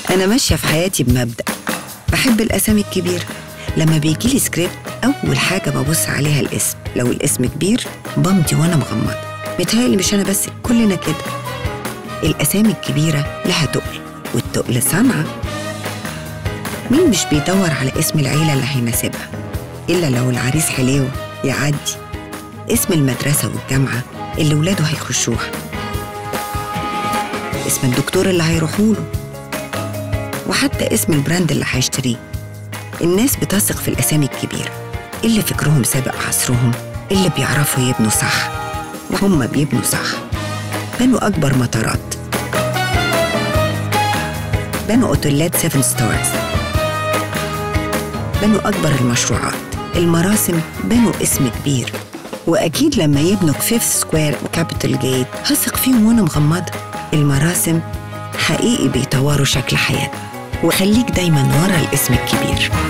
أنا ماشية في حياتي بمبدأ بحب الأسامي الكبيرة لما بيجيلي سكريبت أول حاجة ببص عليها الاسم لو الاسم كبير بمضي وأنا مغمضة متهيألي مش أنا بس كلنا كده الأسامي الكبيرة لها تقل والتقل صنعة مين مش بيدور على اسم العيلة اللي هيناسبها إلا لو العريس حليوة يعدي اسم المدرسة والجامعة اللي ولاده هيخشوها اسم الدكتور اللي هيروحوا له وحتى اسم البراند اللي هيشتريه الناس بتثق في الأسامي الكبيرة اللي فكرهم سابق عصرهم اللي بيعرفوا يبنوا صح وهم بيبنوا صح بنوا أكبر مطارات بنوا أوتيلات سيفن ستارز بنوا أكبر المشروعات المراسم بنوا اسم كبير وأكيد لما يبنوا فيفث سكوير وكابيتال جيت هثق فيهم وأنا مغمضة المراسم حقيقي بيطوروا شكل حياتنا وخليك دايما ورا الاسم الكبير